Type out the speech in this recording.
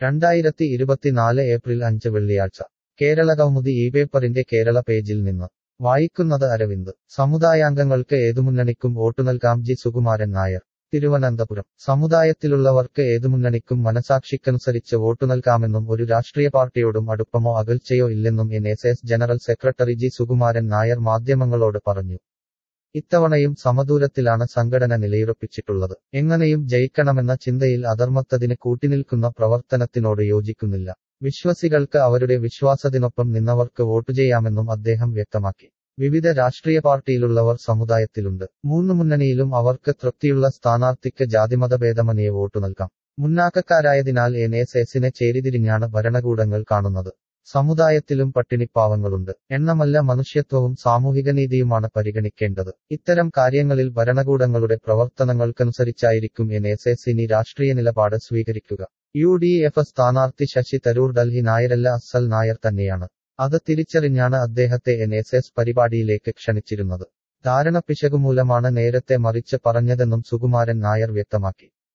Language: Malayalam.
രണ്ടായിരത്തി ഇരുപത്തിനാല് ഏപ്രിൽ അഞ്ച് വെള്ളിയാഴ്ച കേരളകൗമുദി ഈ പേപ്പറിന്റെ കേരള പേജിൽ നിന്ന് വായിക്കുന്നത് അരവിന്ദ് സമുദായാംഗങ്ങൾക്ക് ഏതുമുന്നണിക്കും വോട്ടു നൽകാം ജി സുകുമാരൻ നായർ തിരുവനന്തപുരം സമുദായത്തിലുള്ളവർക്ക് ഏതുമുന്നണിക്കും മനസാക്ഷിക്കനുസരിച്ച് വോട്ടു നൽകാമെന്നും ഒരു രാഷ്ട്രീയ പാർട്ടിയോടും അടുപ്പമോ അകൽച്ചയോ ഇല്ലെന്നും N S S general secretary G Sukumaran Nair മാധ്യമങ്ങളോട് പറഞ്ഞു ഇത്തവണയും സമദൂരത്തിലാണ് സംഘടന നിലയുറപ്പിച്ചിട്ടുള്ളത് എങ്ങനെയും ജയിക്കണമെന്ന ചിന്തയിൽ അധർമ്മത്തതിന് കൂട്ടിനിൽക്കുന്ന പ്രവർത്തനത്തിനോട് യോജിക്കുന്നില്ല വിശ്വസികൾക്ക് അവരുടെ വിശ്വാസത്തിനൊപ്പം നിന്നവർക്ക് വോട്ടു ചെയ്യാമെന്നും അദ്ദേഹം വ്യക്തമാക്കി വിവിധ രാഷ്ട്രീയ പാർട്ടിയിലുള്ളവർ സമുദായത്തിലുണ്ട് മൂന്ന് മുന്നണിയിലും അവർക്ക് തൃപ്തിയുള്ള സ്ഥാനാർത്ഥിക്ക് ജാതിമതഭേദമന്യേ വോട്ടു നൽകാം മുന്നാക്കക്കാരായതിനാൽ എൻ എസ് എസിനെ ചേരിതിരിഞ്ഞാണ് ഭരണകൂടങ്ങൾ കാണുന്നത് സമുദായത്തിലും പട്ടിണിപ്പാവങ്ങളുണ്ട് എണ്ണമല്ല മനുഷ്യത്വവും സാമൂഹികനീതിയുമാണ് പരിഗണിക്കേണ്ടത് ഇത്തരം കാര്യങ്ങളിൽ ഭരണകൂടങ്ങളുടെ പ്രവർത്തനങ്ങൾക്കനുസരിച്ചായിരിക്കും എൻ എസ് എസ് ഇനി രാഷ്ട്രീയ നിലപാട് സ്വീകരിക്കുക യു ഡി എഫ് സ്ഥാനാർത്ഥി ശശി തരൂർ ഡൽഹി നായരല്ല അസൽ നായർ തന്നെയാണ് അത് തിരിച്ചറിഞ്ഞാണ് അദ്ദേഹത്തെ എൻ എസ് എസ് പരിപാടിയിലേക്ക് ക്ഷണിച്ചിരുന്നത് ധാരണ പിശകുമൂലമാണ് നേരത്തെ മറിച്ച് പറഞ്ഞതെന്നും സുകുമാരൻ നായർ വ്യക്തമാക്കി